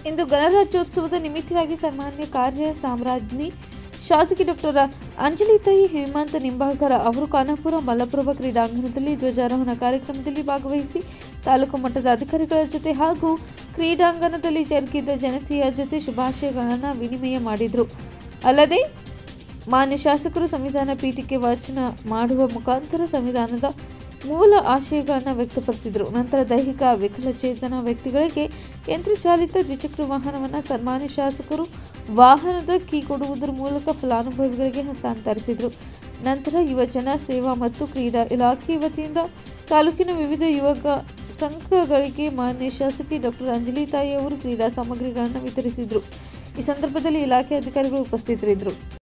ಇಂದು ಗಣರಾಜ್ಯೋತ್ಸವದ ನಿಮಿತ್ತವಾಗಿ ಸನ್ಮಾನ್ಯ ಕಾರ್ಯ ಸಾಮ್ರಾಜ್ಞಿ ಶಾಸಕಿ ಡಾಕ್ಟರ್ ಅಂಜಲಿ ತಾಯಿ ಹೇಮಂತ್ ನಿಂಬಾಳ್ಕರ್ ಅವರು ಖಾನಾಪುರ ಮಲ್ಲಪ್ರಭಾ ಕ್ರೀಡಾಂಗಣದಲ್ಲಿ ಧ್ವಜಾರೋಹಣ ಕಾರ್ಯಕ್ರಮದಲ್ಲಿ ಭಾಗವಹಿಸಿ ತಾಲೂಕು ಮಟ್ಟದ ಅಧಿಕಾರಿಗಳ ಜೊತೆ ಹಾಗೂ ಕ್ರೀಡಾಂಗಣದಲ್ಲಿ ಜರುಗಿದ ಜನತೆಯ ಜೊತೆ ಶುಭಾಶಯಗಳನ್ನು ವಿನಿಮಯ ಮಾಡಿದರು ಅಲ್ಲದೆ ಮಾನ್ಯ ಶಾಸಕರು ಸಂವಿಧಾನ ಪೀಠಕ್ಕೆ ವಾಚನ ಮಾಡುವ ಮುಖಾಂತರ ಸಂವಿಧಾನದ ಮೂಲ ಆಶಯಗಳನ್ನು ವ್ಯಕ್ತಪಡಿಸಿದರು ನಂತರ ದೈಹಿಕ ವಿಕಲಚೇತನ ವ್ಯಕ್ತಿಗಳಿಗೆ ಯಂತ್ರಚಾಲಿತ ದ್ವಿಚಕ್ರ ವಾಹನವನ್ನು ಸನ್ಮಾನ್ಯ ಶಾಸಕರು ವಾಹನದ ಕೀ ಕೊಡುವುದರ ಮೂಲಕ ಫಲಾನುಭವಿಗಳಿಗೆ ಹಸ್ತಾಂತರಿಸಿದರು ನಂತರ ಯುವಜನ ಸೇವಾ ಮತ್ತು ಕ್ರೀಡಾ ಇಲಾಖೆ ವತಿಯಿಂದ ತಾಲೂಕಿನ ವಿವಿಧ ಯುವಕ ಸಂಘಗಳಿಗೆ ಮಾನ್ಯ ಶಾಸಕಿ ಡಾಕ್ಟರ್ ಅಂಜಲಿ ತಾಯಿ ಅವರು ಕ್ರೀಡಾ ಸಾಮಗ್ರಿಗಳನ್ನು ವಿತರಿಸಿದರು ಈ ಸಂದರ್ಭದಲ್ಲಿ ಇಲಾಖೆ ಅಧಿಕಾರಿಗಳು ಉಪಸ್ಥಿತರಿದ್ದರು